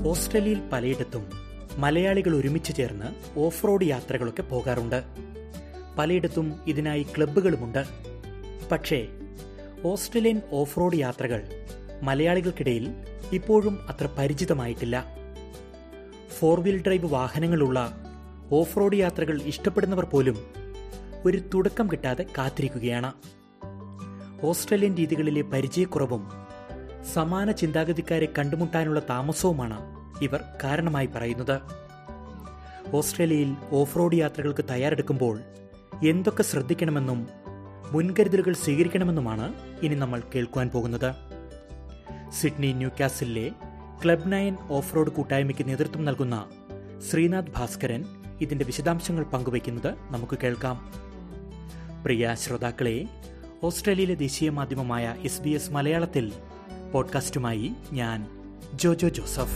ഓസ്ട്രേലിയയിൽ പലയിടത്തും മലയാളികൾ ഒരുമിച്ച് ചേർന്ന് ഓഫ് റോഡ് യാത്രകളൊക്കെ പോകാറുണ്ട് പലയിടത്തും ഇതിനായി ക്ലബ്ബുകളുമുണ്ട് പക്ഷേ ഓസ്ട്രേലിയൻ ഓഫ് റോഡ് യാത്രകൾ മലയാളികൾക്കിടയിൽ ഇപ്പോഴും അത്ര പരിചിതമായിട്ടില്ല ഫോർ വീൽ ഡ്രൈവ് വാഹനങ്ങളുള്ള ഓഫ് റോഡ് യാത്രകൾ ഇഷ്ടപ്പെടുന്നവർ പോലും ഒരു തുടക്കം കിട്ടാതെ കാത്തിരിക്കുകയാണ് ഓസ്ട്രേലിയൻ രീതികളിലെ പരിചയക്കുറവും സമാന ചിന്താഗതിക്കാരെ കണ്ടുമുട്ടാനുള്ള താമസവുമാണ് ഇവർ കാരണമായി പറയുന്നത് ഓസ്ട്രേലിയയിൽ ഓഫ് റോഡ് യാത്രകൾക്ക് തയ്യാറെടുക്കുമ്പോൾ എന്തൊക്കെ ശ്രദ്ധിക്കണമെന്നും മുൻകരുതലുകൾ സ്വീകരിക്കണമെന്നുമാണ് ഇനി നമ്മൾ കേൾക്കുവാൻ പോകുന്നത് സിഡ്നി ന്യൂകാസിലെ ക്ലബ് നയൻ ഓഫ് റോഡ് കൂട്ടായ്മയ്ക്ക് നേതൃത്വം നൽകുന്ന ശ്രീനാഥ് ഭാസ്കരൻ ഇതിന്റെ വിശദാംശങ്ങൾ പങ്കുവയ്ക്കുന്നത് നമുക്ക് കേൾക്കാം പ്രിയ ശ്രോതാക്കളെ ഓസ്ട്രേലിയയിലെ ദേശീയ മാധ്യമമായ എസ് ബി എസ് മലയാളത്തിൽ പോഡ്കാസ്റ്റുമായി ഞാൻ ജോജോ ജോസഫ്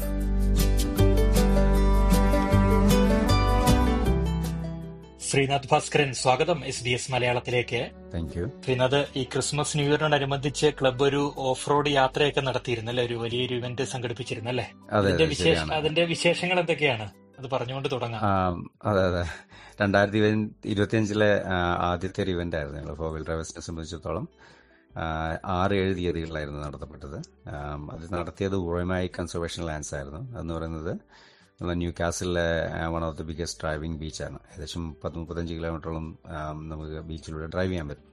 ശ്രീനാഥ് ഭാസ്കരൻ സ്വാഗതം എസ് ബി എസ് മലയാളത്തിലേക്ക് താങ്ക് യു ശ്രീനാഥ് ഈ ക്രിസ്മസ് ന്യൂ ഇയറിനോടനുബന്ധിച്ച് ക്ലബ്ബ് ഒരു ഓഫ് റോഡ് യാത്രയൊക്കെ നടത്തിയിരുന്നല്ലേ ഒരു വലിയൊരു ഇവന്റ് സംഘടിപ്പിച്ചിരുന്നല്ലേ അതെ അതിന്റെ അതെ വിശേഷ ശരിയാണ് അതിന്റെ വിശേഷങ്ങൾ എന്തൊക്കെയാണ് അത് പറഞ്ഞുകൊണ്ട് തുടങ്ങാം ആം, അതെ അതെ രണ്ടായിരത്തി ഇരുപത്തിയഞ്ചിലെ ആദ്യത്തെ ഒരു ഇവന്റ് ആയിരുന്നു ഞങ്ങൾ ഫോർ വീൽ ഡ്രൈവേഴ്സിനെ സംബന്ധിച്ചിടത്തോളം ആ, ആറ് ഏഴ് തീയതികളിലായിരുന്നു നടത്തപ്പെട്ടത് ആം, അത് നടത്തിയത് ഉറമായി കൺസർവേഷൻ ലാൻഡ്സ് ആയിരുന്നു അതെന്ന് പറയുന്നത് നമ്മളെ ന്യൂ കാസിലെ one of the biggest driving ബീച്ചാണ് ഏകദേശം പത്ത് മുപ്പത്തഞ്ച് കിലോമീറ്ററോളം ആം, നമുക്ക് ബീച്ചിലൂടെ ഡ്രൈവ് ചെയ്യാൻ പറ്റും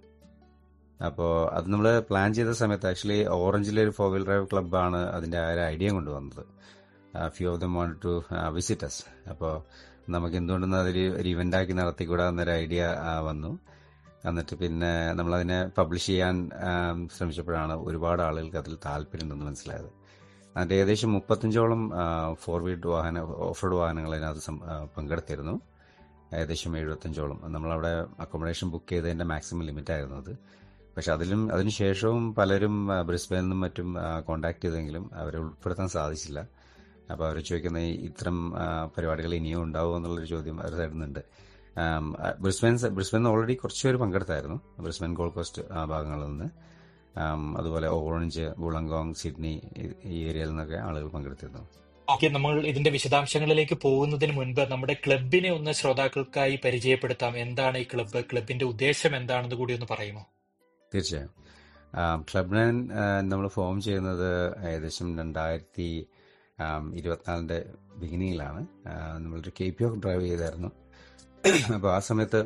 അപ്പോൾ അത് നമ്മൾ പ്ലാൻ ചെയ്ത സമയത്ത് ആക്ച്വലി ഓറഞ്ചിലെ ഒരു ഫോർ വീൽ ഡ്രൈവ് ക്ലബ്ബാണ് അതിൻ്റെ ആ ഒരു ഐഡിയ കൊണ്ടുവന്നത് few of them want to visit us അപ്പോൾ നമുക്ക് എന്തുകൊണ്ടെന്ന് അതൊരു ഒരു ഇവൻ്റാക്കി നടത്തിക്കൂടാ എന്നൊരു ഐഡിയ വന്നു എന്നിട്ട് പിന്നെ നമ്മളതിനെ പബ്ലിഷ് ചെയ്യാൻ ആം, ശ്രമിച്ചപ്പോഴാണ് ഒരുപാട് ആളുകൾക്ക് അതിൽ താല്പര്യമുണ്ടെന്ന് മനസ്സിലായത് അതിൻ്റെ ഏകദേശം മുപ്പത്തഞ്ചോളം ഫോർ വീൽ വാഹന ഓഫ് റോഡ് വാഹനങ്ങൾ അതിനകത്ത് സം- ആ, പങ്കെടുത്തിരുന്നു ഏകദേശം എഴുപത്തഞ്ചോളം നമ്മളവിടെ അക്കോമഡേഷൻ ബുക്ക് ചെയ്തതിൻ്റെ മാക്സിമം ലിമിറ്റ് ആയിരുന്നു അത് പക്ഷെ അതിലും അതിനുശേഷവും പലരും ആ, ബ്രിസ്ബനിൽ നിന്നും മറ്റും കോണ്ടാക്ട് ചെയ്തെങ്കിലും അവരെ ഉൾപ്പെടുത്താൻ സാധിച്ചില്ല അപ്പോൾ അവർ ചോദിക്കുന്ന ഈ ഇത്തരം ആ, പരിപാടികൾ ഇനിയും ഉണ്ടാവുമോ എന്നുള്ളൊരു ചോദ്യം അവർ തരുന്നുണ്ട് ആം, ആ, ബ്രിസ്ബൻ ബ്രിസ്ബനിൽ ഓൾറെഡി കുറച്ച് പേര് പങ്കെടുത്തായിരുന്നു ബ്രിസ്ബൻ ഗോൾഡ് കോസ്റ്റ് ആ, ഭാഗങ്ങളിൽ നിന്ന് ആം, അതുപോലെ ഓറഞ്ച് ബുളങ്കോങ് സിഡ്നി ഈ- ഈ ഏരിയയിൽ നിന്നൊക്കെ ആളുകൾ പങ്കെടുത്തിരുന്നു ഓക്കെ നമ്മൾ ഇതിന്റെ വിശദാംശങ്ങളിലേക്ക് പോകുന്നതിന് മുൻപ് നമ്മുടെ ക്ലബിനെ ഒന്ന് ശ്രോതാക്കൾക്കായി പരിചയപ്പെടുത്താം എന്താണ് ഈ ക്ലബ്ബ് ക്ലബിന്റെ ഉദ്ദേശം എന്താണെന്ന് കൂടി ഒന്ന് പറയുമോ തീർച്ചയായും ക്ലബ് നയൻ നമ്മൾ ഫോം ചെയ്യുന്നത് ഏകദേശം രണ്ടായിരത്തി ഇരുപത്തിനാലിൻ്റെ ബിഗിനിങ്ങിലാണ് ആ, നമ്മളൊരു കെ പി ഒക്കെ ഡ്രൈവ് ചെയ്തായിരുന്നു അപ്പോൾ ആ സമയത്ത്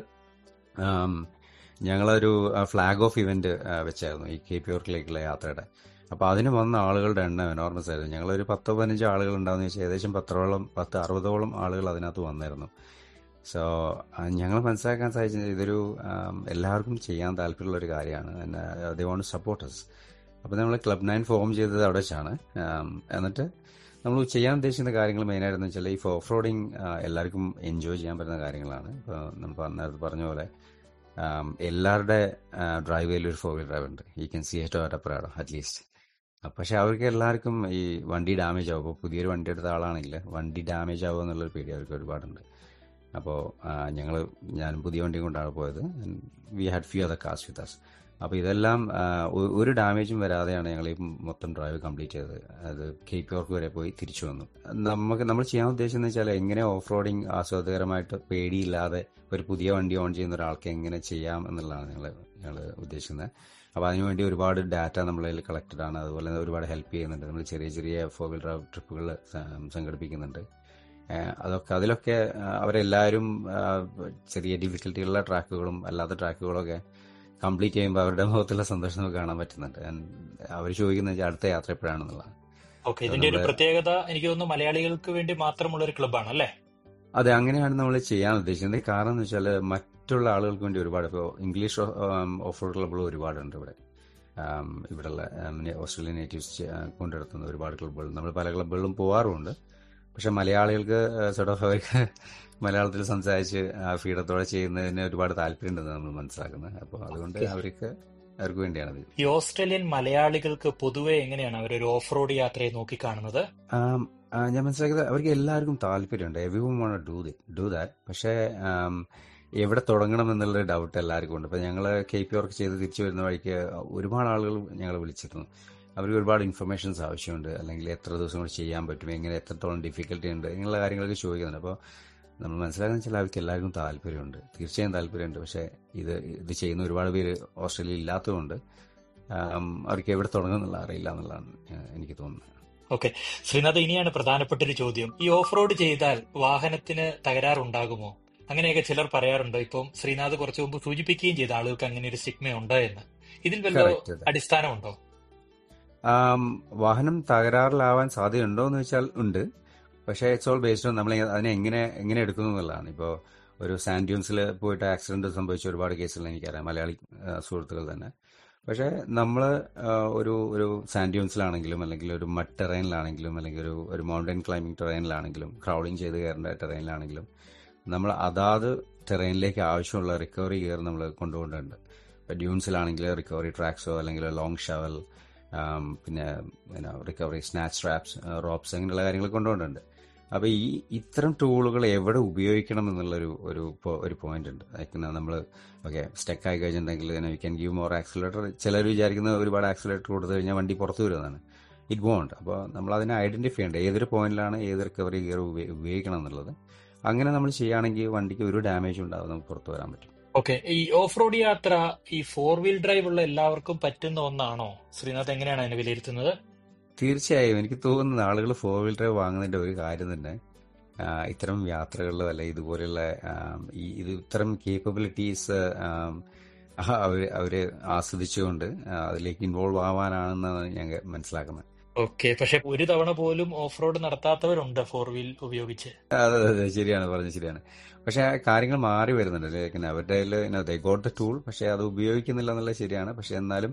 ആം, ഞങ്ങളൊരു ഫ്ലാഗ് ഓഫ് ഇവന്റ് വെച്ചായിരുന്നു ഈ കെ പി ഓർക്കിലേക്കുള്ള യാത്രയുടെ അപ്പോൾ അതിന് വന്ന ആളുകളുടെ എണ്ണം എനോർമസ് ആയിരുന്നു ഞങ്ങളൊരു പത്തോ പതിനഞ്ചോ ആളുകൾ ഉണ്ടാവുന്ന വെച്ചാൽ ഏകദേശം പത്തോളം പത്ത് അറുപതോളം ആളുകൾ അതിനകത്ത് വന്നായിരുന്നു സോ ഞങ്ങൾ മനസ്സിലാക്കാൻ സാധിച്ചത് ഇതൊരു ആം, എല്ലാവർക്കും ചെയ്യാൻ താല്പര്യമുള്ള ഒരു കാര്യമാണ് ദേ വോണ്ട് സപ്പോർട്ടേഴ്സ് അപ്പോൾ നമ്മൾ ക്ലബ് നയൻ ഫോം ചെയ്തത് അവിടെ വെച്ചാണ് ആം, എന്നിട്ട് നമ്മൾ ചെയ്യാൻ ഉദ്ദേശിക്കുന്ന കാര്യങ്ങൾ മെയിനായിട്ടെന്ന് വെച്ചാൽ ഈ ഓഫ് റോഡിങ് എല്ലാവർക്കും എൻജോയ് ചെയ്യാൻ പറ്റുന്ന കാര്യങ്ങളാണ് ഇപ്പോൾ നമ്മൾ നേരത്തെ പറഞ്ഞ പോലെ ആം, എല്ലാവരുടെ ഡ്രൈവേയിൽ ഒരു ഫോർ വീൽ ഡ്രൈവ് ഉണ്ട് ഈ കൻ സി എറ്റ് ഒറ്റപ്പുറാടോ അറ്റ്ലീസ്റ്റ് പക്ഷെ അവർക്ക് എല്ലാവർക്കും ഈ വണ്ടി ഡാമേജ് ആവും ഇപ്പോൾ പുതിയൊരു വണ്ടി എടുത്ത ആളാണെങ്കിൽ വണ്ടി ഡാമേജ് ആവുക എന്നുള്ളൊരു പേടി അവർക്ക് ഒരുപാടുണ്ട് അപ്പോൾ ഞങ്ങൾ ഞാൻ പുതിയ വണ്ടി കൊണ്ടാണ് പോയത് വി ഹാഡ് ഫ്യൂ അതർ കാസ് വിത്ത് അസ് അപ്പോൾ ഇതെല്ലാം ആ, ഒ- ഒരു ഡാമേജും വരാതെയാണ് ഞങ്ങൾ ഈ മൊത്തം ഡ്രൈവ് കംപ്ലീറ്റ് ചെയ്തത് അത് കെ പി ഓർക്ക് വരെ പോയി തിരിച്ചു വന്നു നമുക്ക് നമ്മൾ ചെയ്യാൻ ഉദ്ദേശിച്ചെന്ന് വെച്ചാൽ എങ്ങനെ ഓഫ് റോഡിങ് ആസ്വാദകരമായിട്ട് പേടിയില്ലാതെ ഒരു പുതിയ വണ്ടി ഓൺ ചെയ്യുന്ന ഒരാൾക്ക് എങ്ങനെ ചെയ്യാം എന്നുള്ളതാണ് ഞങ്ങൾ ഞങ്ങൾ ഉദ്ദേശിക്കുന്നത് അപ്പോൾ അതിനുവേണ്ടി ഒരുപാട് ഡാറ്റ നമ്മളതിൽ കളക്റ്റഡ് ആണ് അതുപോലെ തന്നെ ഒരുപാട് ഹെൽപ്പ് ചെയ്യുന്നുണ്ട് നമ്മൾ ചെറിയ ചെറിയ ഫോർ വീൽ ഡ്രൈവ് ട്രിപ്പുകൾ സംഘടിപ്പിക്കുന്നുണ്ട് ഏഹ് അതൊക്കെ അതിലൊക്കെ ആ, അവരെല്ലാവരും ആ, ചെറിയ ഡിഫിക്കൽട്ടിയുള്ള ട്രാക്കുകളും അല്ലാത്ത ട്രാക്കുകളൊക്കെ കംപ്ലീറ്റ് ചെയ്യുമ്പോൾ അവരുടെ മുഖത്തുള്ള സന്തോഷം നമുക്ക് കാണാൻ പറ്റുന്നുണ്ട് അവർ ചോദിക്കുന്നത് അടുത്ത യാത്ര എപ്പോഴാണെന്നുള്ളതാണ് ഓക്കെ ഇതിന്റെ ഒരു പ്രത്യേകത എനിക്ക് തോന്നുന്നു മലയാളികൾക്ക് വേണ്ടി മാത്രമുള്ള ഒരു ക്ലബ്ബാണ് അല്ലേ അതെ അങ്ങനെയാണ് നമ്മൾ ചെയ്യാൻ ഉദ്ദേശിക്കുന്നത് കാരണം എന്ന് വെച്ചാൽ മറ്റുള്ള ആളുകൾക്ക് വേണ്ടി ഒരുപാട് ഇപ്പോൾ ഇംഗ്ലീഷ് ഓഫ് റോഡ് ക്ലബ്ബുകൾ ഒരുപാടുണ്ട് ഇവിടെ ആം, ഇവിടെയുള്ള ആം, ഓസ്ട്രേലിയൻ നേറ്റീവ്സ് കൊണ്ടുനടത്തുന്ന ഒരുപാട് ക്ലബ്ബുകൾ നമ്മൾ പല ക്ലബ്ബുകളിലും പോകാറുമുണ്ട് പക്ഷെ മലയാളികൾക്ക് സോട്ട് ഓഫ് അവർക്ക് മലയാളത്തിൽ സംസാരിച്ച് ഫീഡത്തോടെ ചെയ്യുന്നതിന് ഒരുപാട് താല്പര്യമുണ്ടെന്ന് നമ്മൾ മനസ്സിലാക്കുന്നത് അപ്പോൾ അതുകൊണ്ട് അവർക്ക് അവർക്ക് വേണ്ടിയാണത് ഈ ഓസ്ട്രേലിയൻ മലയാളികൾക്ക് പൊതുവെ എങ്ങനെയാണ് അവരൊരു ഓഫ് റോഡ് യാത്രയെ നോക്കിക്കാണുന്നത് ആം, ആ, ഞാൻ മനസ്സിലാക്കിയത് അവർക്ക് എല്ലാവർക്കും താല്പര്യമുണ്ട് എവി വോണ്ട് ഡു ഡു ദാറ്റ് പക്ഷേ ആം, എവിടെ തുടങ്ങണം എന്നുള്ള ഡൗട്ട് എല്ലാവർക്കും ഉണ്ട് ഇപ്പം ഞങ്ങൾ കെ പി വർക്ക് ചെയ്ത് തിരിച്ചു വരുന്ന വഴിക്ക് ഒരുപാട് ആളുകൾ ഞങ്ങളെ വിളിച്ചിരുന്നു അവർക്ക് ഒരുപാട് ഇൻഫർമേഷൻസ് ആവശ്യമുണ്ട് അല്ലെങ്കിൽ എത്ര ദിവസം കൊണ്ട് ചെയ്യാൻ പറ്റും എങ്ങനെ എത്രത്തോളം ഡിഫിക്കൽട്ടി ഉണ്ട് ഇങ്ങനെയുള്ള കാര്യങ്ങളൊക്കെ ചോദിക്കുന്നുണ്ട് അപ്പോൾ നമ്മൾ മനസ്സിലാക്കുന്ന വെച്ചാൽ അവർക്ക് എല്ലാവർക്കും താല്പര്യമുണ്ട് തീർച്ചയായും താല്പര്യമുണ്ട് പക്ഷേ ഇത് ഇത് ചെയ്യുന്ന ഒരുപാട് പേര് ഓസ്ട്രേലിയയിൽ ഇല്ലാത്തതുകൊണ്ട് ആം, അവർക്ക് എവിടെ തുടങ്ങുന്നുള്ള അറിയില്ല എന്നുള്ളതാണ് ഏഹ്, എനിക്ക് തോന്നുന്നത് ഓക്കെ ശ്രീനാഥ് ഇനിയാണ് പ്രധാനപ്പെട്ട ഒരു ചോദ്യം ഈ ഓഫ് റോഡ് ചെയ്താൽ വാഹനത്തിന് തകരാറുണ്ടാകുമോ അങ്ങനെയൊക്കെ ചിലർ പറയാറുണ്ട് ഇപ്പം ശ്രീനാഥ് കുറച്ചു മുമ്പ് സൂചിപ്പിക്കുകയും ചെയ്ത ആളുകൾക്ക് അങ്ങനെ ഒരു സ്റ്റിഗ്മ ഉണ്ട് എന്ന് ഇതിൽ വല്ല കറക്റ്റ് അതെ അടിസ്ഥാനമുണ്ടോ ആം, വാഹനം തകരാറിലാവാൻ സാധ്യതയുണ്ടോ എന്ന് വെച്ചാൽ ഉണ്ട് പക്ഷേ ഇറ്റ്സ് ഓൾ ബേസ്ഡ് ഓൺ നമ്മൾ അതിനെ എങ്ങനെ എങ്ങനെ എടുക്കുന്നു എന്നുള്ളതാണ് ഇപ്പോൾ ഒരു സാൻഡ്യൂൺസിൽ പോയിട്ട് ആക്സിഡന്റ് സംഭവിച്ച ഒരുപാട് കേസുകൾ എനിക്കറിയാം മലയാളി ആ, സുഹൃത്തുക്കൾ തന്നെ പക്ഷേ നമ്മൾ ഒരു ഒരു സാൻഡ്യൂൺസിലാണെങ്കിലും അല്ലെങ്കിൽ ഒരു മഡ് ടെറൈനിലാണെങ്കിലും അല്ലെങ്കിൽ ഒരു ഒരു മൗണ്ടൻ ക്ലൈമ്പിംഗ് ടെറൈനിലാണെങ്കിലും ക്രൗഡിങ് ചെയ്ത് കയറേണ്ട ടെറൈനിലാണെങ്കിലും നമ്മൾ അതാത് ടെറൈനിലേക്ക് ആവശ്യമുള്ള റിക്കവറി ഗിയർ നമ്മൾ കൊണ്ടുപോകേണ്ടതുണ്ട് ഇപ്പോൾ ഡ്യൂൺസിലാണെങ്കിൽ റിക്കവറി ട്രാക്സോ അല്ലെങ്കിൽ ലോങ് ഷവൽ പിന്നെ റിക്കവറി സ്നാച്ച് സ്ട്രാപ്സ് റോപ്സ് അങ്ങനെയുള്ള കാര്യങ്ങൾ കൊണ്ടുപോകുന്നുണ്ട് അപ്പോൾ ഈ ഇത്തരം ടൂളുകൾ എവിടെ ഉപയോഗിക്കണം എന്നുള്ളൊരു ഒരു po- ഒരു പോയിന്റ് ഉണ്ട് ലൈക്ക് നമ്മൾ ഓക്കെ സ്റ്റക്ക് ആയി കഴിഞ്ഞിട്ടുണ്ടെങ്കിൽ we can give more accelerator ചിലർ വിചാരിക്കുന്ന ഒരുപാട് ആക്സിലേറ്റർ കൊടുത്തു കഴിഞ്ഞാൽ വണ്ടി പുറത്തു വരുന്നതാണ് ഇറ്റ് വോണ്ട് അപ്പോൾ നമ്മൾ അതിനെ ഐഡന്റിഫൈ ചെയ്യേണ്ടത് ഏതൊരു പോയിന്റിലാണ് ഏത് റിക്കവറി ഗിയർ ഉപയോഗിക്കണം എന്നുള്ളത് അങ്ങനെ നമ്മൾ ചെയ്യുകയാണെങ്കിൽ വണ്ടിക്ക് ഒരു ഡാമേജ് ഉണ്ടാവും നമുക്ക് പുറത്തു വരാൻ പറ്റും ഓക്കെ ഈ ഓഫ് റോഡ് യാത്ര ഈ ഫോർ വീൽ ഡ്രൈവ് ഉള്ള എല്ലാവർക്കും പറ്റുന്ന ഒന്നാണോ ശ്രീനാഥ് എങ്ങനെയാണ് അതിനെ വിലയിരുത്തുന്നത് തീർച്ചയായും എനിക്ക് തോന്നുന്നത് ആളുകൾ ഫോർ വീൽ ഡ്രൈവ് വാങ്ങുന്നതിന്റെ ഒരു കാര്യം തന്നെ ആ, ഇത്തരം യാത്രകളിലോ അല്ലെ ഇതുപോലെയുള്ള ആം, ഈ ഇത് ഇത്തരം കേപ്പബിലിറ്റീസ് അവർ അവര് ആസ്വദിച്ചുകൊണ്ട് ആ, അതിലേക്ക് ഇൻവോൾവ് ആവാനാണെന്നാണ് ഞാൻ മനസ്സിലാക്കുന്നത് ഓക്കെ പക്ഷെ ഒരു തവണ പോലും ഓഫ് റോഡ് നടത്താത്തവരുണ്ട് ഫോർ വീൽ ഉപയോഗിച്ച് അതെ അതെ അതെ ശരിയാണ് പറഞ്ഞത് ശരിയാണ് പക്ഷെ കാര്യങ്ങൾ മാറി വരുന്നുണ്ട് ലൈക്ക് അവരുടെ ദേ ഗോട്ട് ദ ടൂൾ പക്ഷെ അത് ഉപയോഗിക്കുന്നില്ല എന്നുള്ളത് ശരിയാണ് പക്ഷെ എന്നാലും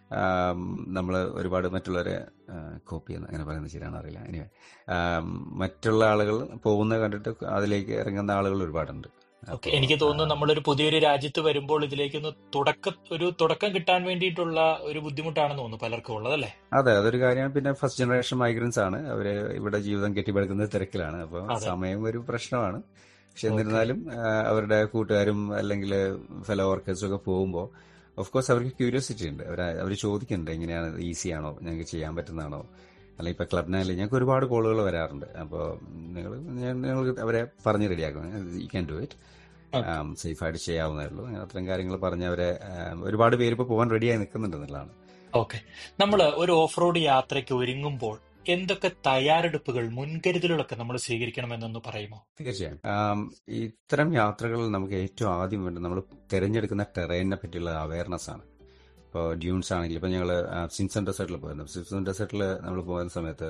നമ്മൾ ഒരുപാട് മറ്റുള്ളവരെ കോപ്പി ചെയ്യുന്ന അങ്ങനെ പറയുന്നത് ശരിയാണോ അറിയില്ല എനിവേ മറ്റുള്ള ആളുകൾ പോകുന്നത് കണ്ടിട്ട് അതിലേക്ക് ഇറങ്ങുന്ന ആളുകൾ ഒരുപാടുണ്ട് ഓക്കെ അപ്പോൾ എനിക്ക് തോന്നുന്നു നമ്മളൊരു പുതിയൊരു രാജ്യത്ത് വരുമ്പോൾ ഇതിലേക്കൊന്ന് തുടക്ക ഒരു തുടക്കം കിട്ടാൻ വേണ്ടിയിട്ടുള്ള ഒരു ബുദ്ധിമുട്ടാണെന്ന് തോന്നുന്നു പലർക്കും ഉള്ളതല്ലേ അതെ അതൊരു കാര്യമാണ് പിന്നെ ഫസ്റ്റ് ജനറേഷൻ മൈഗ്രൻസ് ആണ് അവര് ഇവിടെ ജീവിതം കെട്ടിപ്പടുക്കുന്ന തിരക്കിലാണ് അപ്പോൾ അതെ സമയം ഒരു പ്രശ്നമാണ് പക്ഷെ ഓക്കെ എന്നിരുന്നാലും ആ, അവരുടെ കൂട്ടുകാരും അല്ലെങ്കിൽ ഫെലോ വർക്കേഴ്സും ഒക്കെ പോകുമ്പോൾ ഓഫ് കോഴ്സ് അവർക്ക് ക്യൂരിയോസിറ്റി ഉണ്ട് അവർ അവർ ചോദിക്കുന്നുണ്ട് എങ്ങനെയാണ് ഈസി ആണോ ഞങ്ങൾക്ക് ചെയ്യാൻ പറ്റുന്നതാണോ അല്ലെങ്കിൽ ഇപ്പൊ ക്ലബിനായാലും ഞങ്ങൾക്ക് ഒരുപാട് കോളുകൾ വരാറുണ്ട് അപ്പോൾ നിങ്ങൾ ഞങ്ങൾ അവരെ പറഞ്ഞ് റെഡിയാക്കും you can do it okay സേഫായിട്ട് ചെയ്യാവുന്നതേ ഉള്ളൂ അങ്ങനെ അത്തരം കാര്യങ്ങൾ പറഞ്ഞ് അവരെ ആ, ഒരുപാട് പേര് ഇപ്പോൾ പോകാൻ റെഡിയായി നിൽക്കുന്നുണ്ട് എന്നുള്ളതാണ് ഓക്കെ നമ്മൾ ഒരു ഓഫ് റോഡ് യാത്രയ്ക്ക് ഒരുങ്ങുമ്പോൾ എന്തൊക്കെ തയ്യാറെടുപ്പുകൾ മുൻകരുതലുകളൊക്കെ നമ്മൾ സ്വീകരിക്കണമെന്നൊന്ന് പറയുമോ തീർച്ചയായും ആം, ഇത്തരം യാത്രകളിൽ നമുക്ക് ഏറ്റവും ആദ്യം വേണ്ടത് നമ്മൾ തിരഞ്ഞെടുക്കുന്ന ടെറൈനെ പറ്റിയുള്ള അവയർനെസ് ആണ് ഇപ്പോൾ ഡ്യൂൺസ് ആണെങ്കിൽ ഇപ്പോൾ ഞങ്ങൾ സിൻസൺ ഡെസേർട്ടിൽ പോയിരുന്നു സിൻസൺ ഡെസേർട്ടിൽ നമ്മൾ പോകുന്ന സമയത്ത്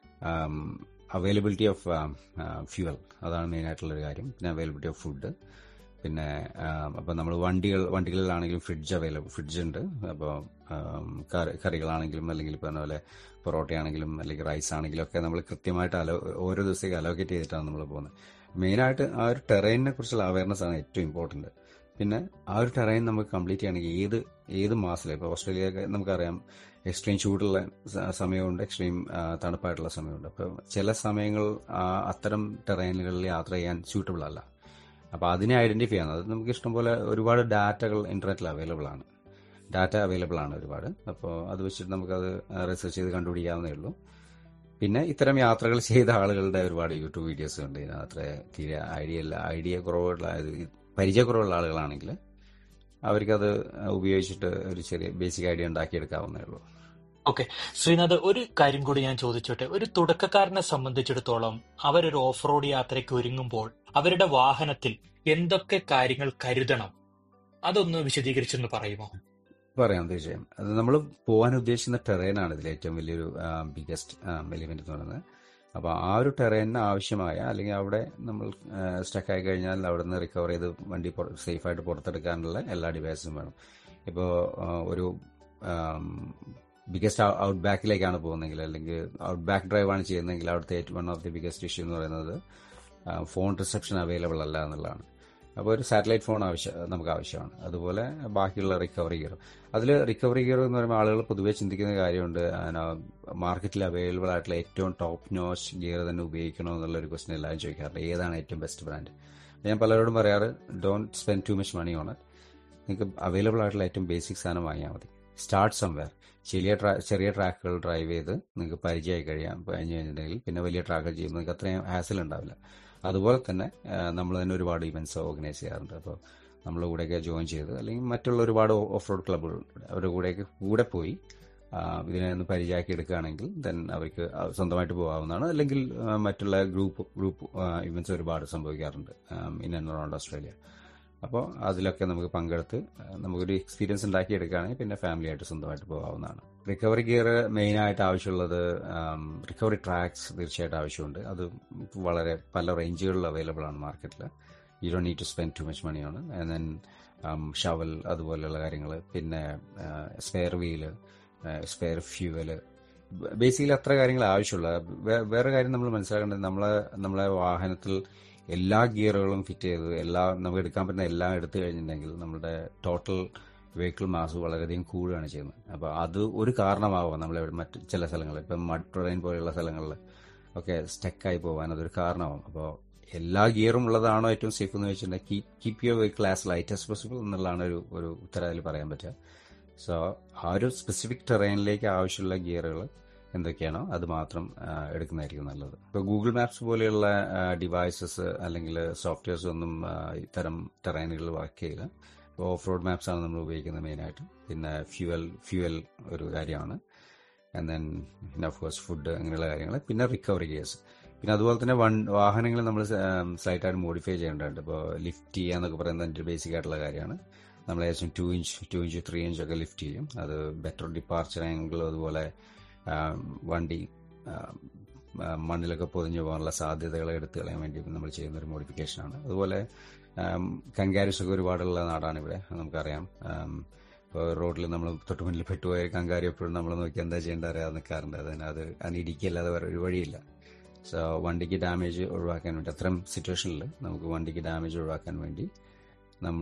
അവൈലബിലിറ്റി ഓഫ് ഫ്യൂവൽ അതാണ് മെയിൻ ആയിട്ടുള്ളൊരു കാര്യം പിന്നെ അവൈലബിലിറ്റി ഓഫ് ഫുഡ് പിന്നെ അപ്പോൾ നമ്മൾ വണ്ടികൾ വണ്ടികളിലാണെങ്കിലും ഫ്രിഡ്ജ് അവൈലബിൾ ഫ്രിഡ്ജ് ഉണ്ട് അപ്പോൾ കറികളാണെങ്കിലും അല്ലെങ്കിൽ ഇപ്പോൾ പറഞ്ഞ പോലെ പൊറോട്ടയാണെങ്കിലും അല്ലെങ്കിൽ റൈസ് ആണെങ്കിലും ഒക്കെ നമ്മൾ കൃത്യമായിട്ട് അലോ ഓരോ ദിവസത്തേക്ക് അലോക്കേറ്റ് ചെയ്തിട്ടാണ് നമ്മൾ പോകുന്നത് മെയിനായിട്ട് ആ ഒരു ടെറൈനെ കുറിച്ചുള്ള അവയർനെസ് ആണ് ഏറ്റവും ഇമ്പോർട്ടൻറ്റ് പിന്നെ ആ ഒരു ടെറൈൻ നമുക്ക് കംപ്ലീറ്റ് ചെയ്യണമെങ്കിൽ ഏത് ഏത് മാസത്തിലും ഇപ്പോൾ ഓസ്ട്രേലിയ നമുക്കറിയാം എക്സ്ട്രീം ചൂടുള്ള സ- സമയമുണ്ട് എക്സ്ട്രീം ആ, തണുപ്പായിട്ടുള്ള സമയമുണ്ട് അപ്പോൾ ചില സമയങ്ങൾ ആ, അത്തരം ടെറൈനുകളിൽ യാത്ര ചെയ്യാൻ സ്യൂട്ടബിൾ അല്ല അപ്പോൾ അതിനെ ഐഡന്റിഫൈ ചെയ്യണം അത് നമുക്ക് ഇഷ്ടംപോലെ ഒരുപാട് ഡാറ്റകൾ ഇന്റർനെറ്റിൽ അവൈലബിൾ ആണ് ഡാറ്റ അവൈലബിൾ ആണ് ഒരുപാട് അപ്പോൾ അത് വെച്ചിട്ട് നമുക്കത് റിസർച്ച് ചെയ്ത് കണ്ടുപിടിക്കാവുന്നേ ഉള്ളൂ പിന്നെ ഇത്തരം യാത്രകൾ ചെയ്ത ആളുകളുടെ ഒരുപാട് യൂട്യൂബ് വീഡിയോസ് ഉണ്ട് ഇതിനകത്ത് തീരെ ഐഡിയ ഇല്ല ഐഡിയ കുറവുള്ള ഇത് പരിചയക്കുറവുള്ള ആളുകളാണെങ്കിൽ അവർക്കത് ഉപയോഗിച്ചിട്ട് ഒരു ചെറിയ ബേസിക് ഐഡിയ ഉണ്ടാക്കിയെടുക്കാവുന്നേ ഉള്ളൂ ഓക്കെ ശ്രീനാഥ് ഒരു കാര്യം കൂടി ഞാൻ ചോദിച്ചോട്ടെ ഒരു തുടക്കക്കാരനെ സംബന്ധിച്ചിടത്തോളം അവരൊരു ഓഫ് റോഡ് യാത്രയ്ക്ക് ഒരുങ്ങുമ്പോൾ അവരുടെ വാഹനത്തിൽ എന്തൊക്കെ കാര്യങ്ങൾ കരുതണം അതൊന്ന് വിശദീകരിച്ചൊന്ന് പറയുമോ പറയാം തീർച്ചയായും അത് നമ്മൾ പോകാൻ ഉദ്ദേശിക്കുന്ന ടെറൈനാണ് ഇതിൽ ഏറ്റവും വലിയൊരു ബിഗസ്റ്റ് എലിമെന്റ് എന്ന് പറയുന്നത് അപ്പോൾ ആ ഒരു ടെറൈനിന് ആവശ്യമായ അല്ലെങ്കിൽ അവിടെ നമ്മൾ സ്റ്റക്ക് ആയി കഴിഞ്ഞാൽ അവിടെ നിന്ന് റിക്കവർ ചെയ്ത് വണ്ടി സേഫായിട്ട് പുറത്തെടുക്കാനുള്ള എല്ലാ ഡിവൈസും വേണം ഇപ്പോൾ ഒരു ബിഗസ്റ്റ് ഔട്ട് ബാക്കിലേക്കാണ് പോകുന്നതെങ്കിൽ അല്ലെങ്കിൽ ഔട്ട് ബാക്ക് ഡ്രൈവ് ആണ് ചെയ്യുന്നതെങ്കിൽ അവിടുത്തെ ഏറ്റവും one of the biggest issue എന്ന് പറയുന്നത് ഫോൺ റിസപ്ഷൻ അവൈലബിൾ അല്ല എന്നുള്ളതാണ് അപ്പോൾ ഒരു സാറ്റലൈറ്റ് ഫോൺ ആവശ്യം നമുക്ക് ആവശ്യമാണ് അതുപോലെ ബാക്കിയുള്ള റിക്കവറി ഗിയർ അതിൽ റിക്കവറി ഗിയർ എന്ന് പറയുമ്പോൾ ആളുകൾ പൊതുവേ ചിന്തിക്കുന്ന കാര്യമുണ്ട് മാർക്കറ്റിൽ അവൈലബിൾ ആയിട്ടുള്ള ഏറ്റവും ടോപ്പ് നോച്ച് ഗിയർ തന്നെ ഉപയോഗിക്കണോ എന്നുള്ള ഒരു ക്വസ്റ്റൻ എല്ലാവരും ചോദിക്കാറുണ്ട് ഏതാണ് ഏറ്റവും ബെസ്റ്റ് ബ്രാൻഡ് ഞാൻ പലരോടും പറയാറ് don't spend too much money on it നിങ്ങൾക്ക് അവൈലബിൾ ആയിട്ടുള്ള ഏറ്റവും ബേസിക് സാധനം വാങ്ങിയാൽ മതി സ്റ്റാർട്ട് സംവെയർ ചെറിയ ട്രാ ചെറിയ ട്രാക്കുകൾ ഡ്രൈവ് ചെയ്ത് നിങ്ങൾക്ക് പരിചയമായി കഴിയാം കഴിഞ്ഞ് കഴിഞ്ഞിട്ടുണ്ടെങ്കിൽ പിന്നെ വലിയ ട്രാക്കുകൾ ചെയ്യുമ്പോൾ നിങ്ങൾക്ക് അത്രയും ഹാസിൽ ഉണ്ടാവില്ല അതുപോലെ തന്നെ നമ്മൾ തന്നെ ഒരുപാട് ഇവൻറ്റ്സ് ഓർഗനൈസ് ചെയ്യാറുണ്ട് അപ്പോൾ നമ്മളെ കൂടെയൊക്കെ ജോയിൻ ചെയ്ത് അല്ലെങ്കിൽ മറ്റുള്ള ഒരുപാട് ഓഫ് റോഡ് ക്ലബ്ബുകളുണ്ട് അവരുടെ കൂടെയൊക്കെ കൂടെ പോയി ആ, ഇതിനെ ഒന്ന് പരിചയമാക്കി എടുക്കുകയാണെങ്കിൽ ദെൻ അവർക്ക് സ്വന്തമായിട്ട് പോകാവുന്നതാണ് അല്ലെങ്കിൽ ആ, മറ്റുള്ള ഗ്രൂപ്പ് ഗ്രൂപ്പ് ഇവൻറ്റ്സ് ഒരുപാട് സംഭവിക്കാറുണ്ട് ഇൻ ആൻഡ് അറൗണ്ട് ഓസ്ട്രേലിയ അപ്പോൾ അതിലൊക്കെ നമുക്ക് പങ്കെടുത്ത് ആ, നമുക്കൊരു എക്സ്പീരിയൻസ് ഉണ്ടാക്കി എടുക്കുകയാണെങ്കിൽ പിന്നെ ഫാമിലി ആയിട്ട് സ്വന്തമായിട്ട് പോകാവുന്നതാണ് റിക്കവറി ഗിയർ മെയിനായിട്ട് ആവശ്യമുള്ളത് റിക്കവറി ട്രാക്സ് തീർച്ചയായിട്ടും ആവശ്യമുണ്ട് അത് വളരെ പല റേഞ്ചുകളിൽ അവൈലബിൾ ആണ് മാർക്കറ്റിൽ യു ഡോ need to spend too much മണിയാണ് ആൻഡ് ദെൻ ഷവൽ അതുപോലെയുള്ള കാര്യങ്ങൾ പിന്നെ spare wheel spare fuel basically അത്ര കാര്യങ്ങൾ ആവശ്യമുള്ള വേ- വേറെ കാര്യം നമ്മൾ മനസ്സിലാക്കേണ്ടത് നമ്മളെ നമ്മളെ വാഹനത്തിൽ എല്ലാ ഗിയറുകളും ഫിറ്റ് ചെയ്ത് എല്ലാ നമുക്ക് എടുക്കാൻ പറ്റുന്ന എല്ലാം എടുത്തു കഴിഞ്ഞിട്ടുണ്ടെങ്കിൽ നമ്മുടെ ടോട്ടൽ വെഹിക്കിൾ മാസ് വളരെയധികം കൂടുകയാണ് ചെയ്യുന്നത് അപ്പോൾ അത് ഒരു കാരണമാവാം നമ്മൾ മറ്റ് ചില സ്ഥലങ്ങളിൽ ഇപ്പം മഡ് ട്രെയിൻ പോലെയുള്ള സ്ഥലങ്ങളിൽ ഒക്കെ സ്റ്റക്കായി പോകാൻ അതൊരു കാരണമാവും അപ്പോൾ എല്ലാ ഗിയറും ഉള്ളതാണോ ഏറ്റവും സേഫ് എന്ന് വെച്ചിട്ടുണ്ടെങ്കിൽ keep your vehicle as light as possible എന്നുള്ളതാണ് ഒരു ഒരു ഉത്തരം അതിൽ പറയാൻ പറ്റുക സോ ആ ഒരു സ്പെസിഫിക് ടെറൈനിലേക്ക് ആവശ്യമുള്ള ഗിയറുകൾ എന്തൊക്കെയാണോ അത് മാത്രം ആ, എടുക്കുന്നതായിരിക്കും നല്ലത് ഇപ്പോൾ ഗൂഗിൾ മാപ്സ് പോലെയുള്ള ഡിവൈസസ് അല്ലെങ്കിൽ സോഫ്റ്റ്വെയർസ് ഒന്നും ആ, ഇത്തരം ടെറൈനുകളിൽ വർക്ക് ചെയ്യില്ല ഓഫ് റോഡ് മാപ്സ് ആണ് നമ്മൾ ഉപയോഗിക്കുന്നത് മെയിനായിട്ട് പിന്നെ ഫ്യൂവൽ ഫ്യൂവൽ ഒരു കാര്യമാണ് ആൻഡ് ദെൻ പിന്നെ ഓഫ് കോഴ്സ് ഫുഡ് അങ്ങനെയുള്ള കാര്യങ്ങൾ പിന്നെ റിക്കവറി ഗിയേഴ്സ് പിന്നെ അതുപോലെ തന്നെ വൺ വാഹനങ്ങൾ നമ്മൾ സ്ലൈറ്റായിട്ട് മോഡിഫൈ ചെയ്യേണ്ടതുണ്ട് ഇപ്പോൾ ലിഫ്റ്റ് ചെയ്യുക എന്നൊക്കെ പറയുന്നത് എൻ്റെ ബേസിക് ആയിട്ടുള്ള കാര്യമാണ് നമ്മൾ ഏകദേശം two inch two inch three inch ഒക്കെ ലിഫ്റ്റ് ചെയ്യും അത് ബെറ്റർ ഡിപ്പാർച്ചർ ആംഗിൾ അതുപോലെ ആ, വണ്ടി ആ, ആ, മണ്ണിലൊക്കെ പൊതിഞ്ഞു പോകാനുള്ള സാധ്യതകളെ എടുത്തു കളയാൻ വേണ്ടി നമ്മൾ ചെയ്യുന്ന ഒരു മോഡിഫിക്കേഷനാണ് അതുപോലെ കങ്കാരിസ് ഒക്കെ ഒരുപാടുള്ള നാടാണ് ഇവിടെ നമുക്കറിയാം ആം, ഇപ്പോൾ റോഡിൽ നമ്മൾ തൊട്ട് മുന്നിൽ പെട്ടുപോയ കങ്കാരി എപ്പോഴും നമ്മൾ നോക്കി എന്താ ചെയ്യേണ്ട അറിയാതെ നിൽക്കാറുണ്ട് അതിന് അത് അതിന് ഇടിക്കല്ലാതെ വേറെ ഒരു വഴിയില്ല സോ വണ്ടിക്ക് ഡാമേജ് ഒഴിവാക്കാൻ വേണ്ടി അത്തരം സിറ്റുവേഷനിൽ നമുക്ക് വണ്ടിക്ക് ഡാമേജ് ഒഴിവാക്കാൻ വേണ്ടി നമ്മൾ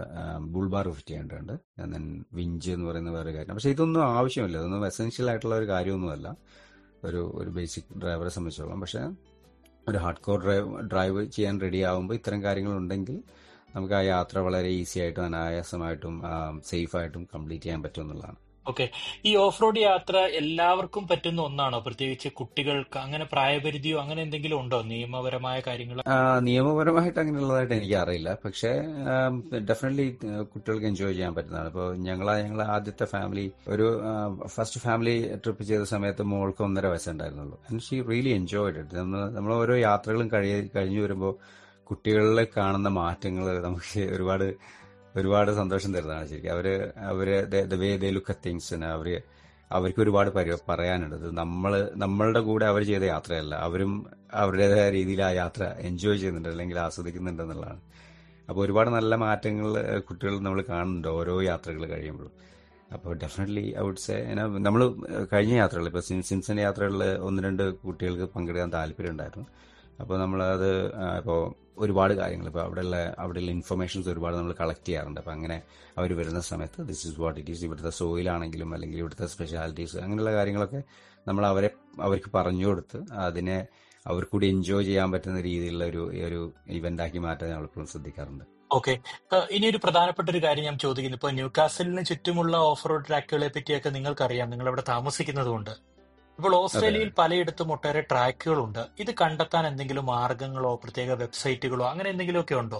ബുൾബാർ ഫിറ്റ് ചെയ്യേണ്ടതുണ്ട് ദെൻ വിഞ്ച് എന്ന് പറയുന്ന വേറെ കാര്യം പക്ഷേ ഇതൊന്നും ആവശ്യമില്ല ഇതൊന്നും എസെൻഷ്യൽ ആയിട്ടുള്ള ഒരു കാര്യമൊന്നുമല്ല ഒരു ഒരു ബേസിക് ഡ്രൈവറെ സംബന്ധിച്ചോളം പക്ഷേ ഒരു ഹാർഡ് കോർ ഡ്രൈവ് ഡ്രൈവ് ചെയ്യാൻ റെഡി ആകുമ്പോൾ ഇത്തരം കാര്യങ്ങളുണ്ടെങ്കിൽ നമുക്ക് ആ യാത്ര വളരെ ഈസി ആയിട്ടും അനായാസമായിട്ടും സേഫായിട്ടും കംപ്ലീറ്റ് ചെയ്യാൻ പറ്റും എന്നുള്ളതാണ് ഓക്കെ ഈ ഓഫ് റോഡ് യാത്ര എല്ലാവർക്കും പറ്റുന്ന ഒന്നാണോ പ്രത്യേകിച്ച് കുട്ടികൾക്ക് അങ്ങനെ പ്രായപരിധിയോ അങ്ങനെ എന്തെങ്കിലും ഉണ്ടോ നിയമപരമായ കാര്യങ്ങൾ ആ, നിയമപരമായിട്ട് അങ്ങനെയുള്ളതായിട്ട് എനിക്ക് അറിയില്ല പക്ഷേ ഡെഫിനറ്റ്ലി കുട്ടികൾക്ക് എൻജോയ് ചെയ്യാൻ പറ്റുന്നതാണ് ഇപ്പോൾ ഞങ്ങൾ ഞങ്ങൾ ആദ്യത്തെ ഫാമിലി ഒരു ഫസ്റ്റ് ഫാമിലി ട്രിപ്പ് ചെയ്ത സമയത്ത് മോൾക്ക് ഒന്നര വയസ്സുണ്ടായിരുന്നുള്ളൂ and she really enjoyed it നമ്മൾ നമ്മൾ ഓരോ യാത്രകളും കഴി കഴിഞ്ഞു വരുമ്പോൾ കുട്ടികളിൽ കാണുന്ന മാറ്റങ്ങൾ നമുക്ക് ഒരുപാട് ഒരുപാട് സന്തോഷം തരുന്നതാണ് ശരിക്കും അവര് അവര് the way they look at things അവര് അവർക്ക് ഒരുപാട് പരി- പറയാനുണ്ട് ഇത് നമ്മള് നമ്മളുടെ കൂടെ അവർ ചെയ്ത യാത്രയല്ല അവരും അവരുടേതായ രീതിയിൽ ആ യാത്ര എൻജോയ് ചെയ്യുന്നുണ്ട് അല്ലെങ്കിൽ ആസ്വദിക്കുന്നുണ്ട് എന്നുള്ളതാണ് അപ്പോൾ ഒരുപാട് നല്ല മാറ്റങ്ങൾ കുട്ടികൾ നമ്മൾ കാണുന്നുണ്ട് ഓരോ യാത്രകൾ കഴിയുമ്പോഴും അപ്പോൾ ഡെഫിനറ്റ്ലി ഐ വുഡ് സേ നമ്മൾ കഴിഞ്ഞ യാത്രകൾ ഇപ്പോൾ സിംസൺ യാത്രകളിൽ ഒന്ന് രണ്ട് കുട്ടികൾക്ക് പങ്കെടുക്കാൻ താല്പര്യം ഉണ്ടായിരുന്നു അപ്പോൾ നമ്മളത് ഇപ്പോൾ ഒരുപാട് കാര്യങ്ങൾ ഇപ്പോൾ അവിടെയുള്ള അവിടെയുള്ള ഇൻഫർമേഷൻസ് ഒരുപാട് നമ്മൾ കളക്ട് ചെയ്യാറുണ്ട് അപ്പോൾ അങ്ങനെ അവർ വരുന്ന സമയത്ത് this is what it is ഇവിടുത്തെ സോയിലാണെങ്കിലും അല്ലെങ്കിൽ ഇവിടുത്തെ സ്പെഷ്യാലിറ്റീസ് അങ്ങനെയുള്ള കാര്യങ്ങളൊക്കെ നമ്മൾ അവരെ അവർക്ക് പറഞ്ഞു കൊടുത്ത് അതിനെ അവർക്ക് കൂടി എൻജോയ് ചെയ്യാൻ പറ്റുന്ന രീതിയിലുള്ള ഒരു ഒരു ഇവന്റ് ആക്കി മാറ്റാൻ നമ്മൾ എപ്പോഴും ശ്രദ്ധിക്കാറുണ്ട് ഓക്കെ ഇനി ഒരു പ്രധാനപ്പെട്ട ഒരു കാര്യം ഞാൻ ചോദിക്കുന്നു ഇപ്പൊ ന്യൂകാസലിന് ചുറ്റുമുള്ള ഓഫ് റോഡ് ട്രാക്കുകളെ പറ്റിയൊക്കെ നിങ്ങൾക്കറിയാം നിങ്ങൾ അവിടെ താമസിക്കുന്നതുകൊണ്ട് ഇപ്പോൾ ഓസ്ട്രേലിയയിൽ പലയിടത്തും ഒട്ടേറെ ട്രാക്കുകളുണ്ട് ഇത് കണ്ടെത്താൻ എന്തെങ്കിലും മാർഗങ്ങളോ പ്രത്യേക വെബ്സൈറ്റുകളോ അങ്ങനെ എന്തെങ്കിലുമൊക്കെ ഉണ്ടോ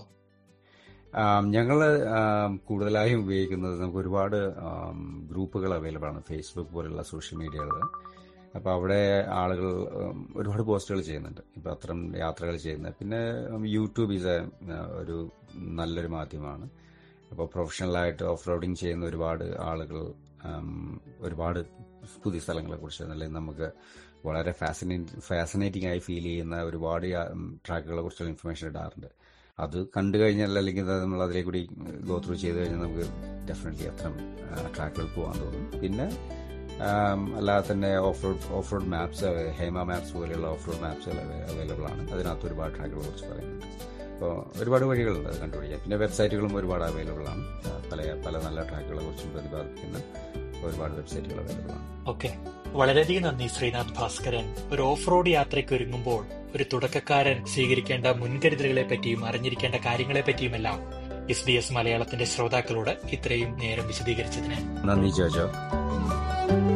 ഞങ്ങൾ കൂടുതലായും ഉപയോഗിക്കുന്നത് നമുക്ക് ഒരുപാട് ആം, ഗ്രൂപ്പുകൾ അവൈലബിൾ ആണ് ഫേസ്ബുക്ക് പോലുള്ള സോഷ്യൽ മീഡിയകൾ അപ്പോൾ അവിടെ ആളുകൾ ഉം, ഒരുപാട് പോസ്റ്റുകൾ ചെയ്യുന്നുണ്ട് ഇപ്പോൾ അത്തരം യാത്രകൾ ചെയ്യുന്നത് പിന്നെ ഉം, യൂട്യൂബ് ഈസ് എ, ഒരു നല്ലൊരു മാധ്യമമാണ് അപ്പോൾ പ്രൊഫഷണലായിട്ട് ഓഫ് റോഡിങ് ചെയ്യുന്ന ഒരുപാട് ആളുകൾ ഉം, ഒരുപാട് പുതിയ സ്ഥലങ്ങളെ കുറിച്ച് അല്ലെങ്കിൽ നമുക്ക് വളരെ ഫാസിനേറ്റ് ഫാസിനേറ്റിംഗ് ആയി ഫീൽ ചെയ്യുന്ന ഒരുപാട് ട്രാക്കുകളെ കുറിച്ചുള്ള ഇൻഫർമേഷൻ ഇടാറുണ്ട് അത് കണ്ടു കഴിഞ്ഞാൽ അല്ലെങ്കിൽ അത് നമ്മൾ അതിലേക്ക് കൂടി ഗോ ത്രൂ ചെയ്ത് കഴിഞ്ഞാൽ നമുക്ക് ഡെഫിനറ്റ്ലി അത്തരം ട്രാക്കുകൾ പോകാൻ തോന്നും പിന്നെ ആം, അല്ലാതെ തന്നെ off road off road maps Hema maps പോലെയുള്ള ഓഫ് റോഡ് മാപ്സുകൾ അവൈലബിൾ ആണ് അതിനകത്ത് ഒരുപാട് ട്രാക്കുകളെ കുറിച്ച് പറയുന്നുണ്ട് അപ്പോൾ ഒരുപാട് വഴികളുണ്ട് അത് കണ്ടുപിടിക്കാൻ പിന്നെ വെബ്സൈറ്റുകളും ഒരുപാട് അവൈലബിൾ ആണ് ആ, പല പല നല്ല ട്രാക്കുകളെ കുറിച്ചും പ്രതിപാദിക്കുന്ന ഒരുപാട് വെബ്സൈറ്റുകൾ അവൈലബിൾ ആണ് ഓക്കെ വളരെയധികം നന്ദി ശ്രീനാഥ് ഭാസ്കരൻ ഒരു ഓഫ് റോഡ് യാത്രയ്ക്ക് ഒരുങ്ങുമ്പോൾ ഒരു തുടക്കക്കാരൻ സ്വീകരിക്കേണ്ട മുൻകരുതലുകളെ പറ്റിയും അറിഞ്ഞിരിക്കേണ്ട കാര്യങ്ങളെ പറ്റിയുമെല്ലാം എസ് ബി എസ് മലയാളത്തിന്റെ ശ്രോതാക്കളോട് ഇത്രയും നേരം വിശദീകരിച്ചതിന് നന്ദി ജോജോ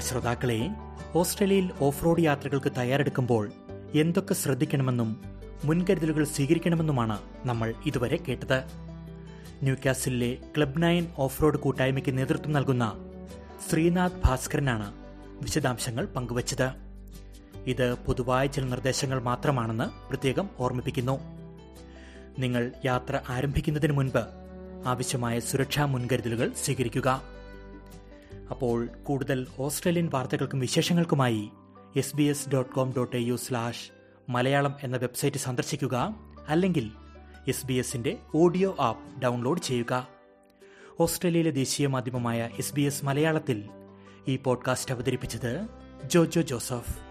ശ്രോതാക്കളെ ഓസ്ട്രേലിയയിൽ ഓഫ് റോഡ് യാത്രകൾക്ക് തയ്യാറെടുക്കുമ്പോൾ എന്തൊക്കെ ശ്രദ്ധിക്കണമെന്നും മുൻകരുതലുകൾ സ്വീകരിക്കണമെന്നുമാണ് നമ്മൾ ഇതുവരെ കേട്ടത് ന്യൂകാസിലെ ക്ലബ് നയൻ ഓഫ് റോഡ് കൂട്ടായ്മയ്ക്ക് നേതൃത്വം നൽകുന്ന ശ്രീനാഥ് ഭാസ്കരനാണ് വിശദാംശങ്ങൾ പങ്കുവച്ചത് ഇത് പൊതുവായ ചില നിർദ്ദേശങ്ങൾ മാത്രമാണെന്ന് പ്രത്യേകം ഓർമ്മിപ്പിക്കുന്നു നിങ്ങൾ യാത്ര ആരംഭിക്കുന്നതിന് മുൻപ് ആവശ്യമായ സുരക്ഷാ മുൻകരുതലുകൾ സ്വീകരിക്കുക അപ്പോൾ കൂടുതൽ ഓസ്ട്രേലിയൻ വാർത്തകൾക്കും വിശേഷങ്ങൾക്കുമായി S B S dot com dot A U slash Malayalam എന്ന വെബ്സൈറ്റ് സന്ദർശിക്കുക അല്ലെങ്കിൽ എസ് ബി എസിന്റെ ഓഡിയോ ആപ്പ് ഡൗൺലോഡ് ചെയ്യുക ഓസ്ട്രേലിയയിലെ ദേശീയ മാധ്യമമായ എസ് ബി എസ് മലയാളത്തിൽ ഈ പോഡ്കാസ്റ്റ് അവതരിപ്പിച്ചത് ജോജോ ജോസഫ്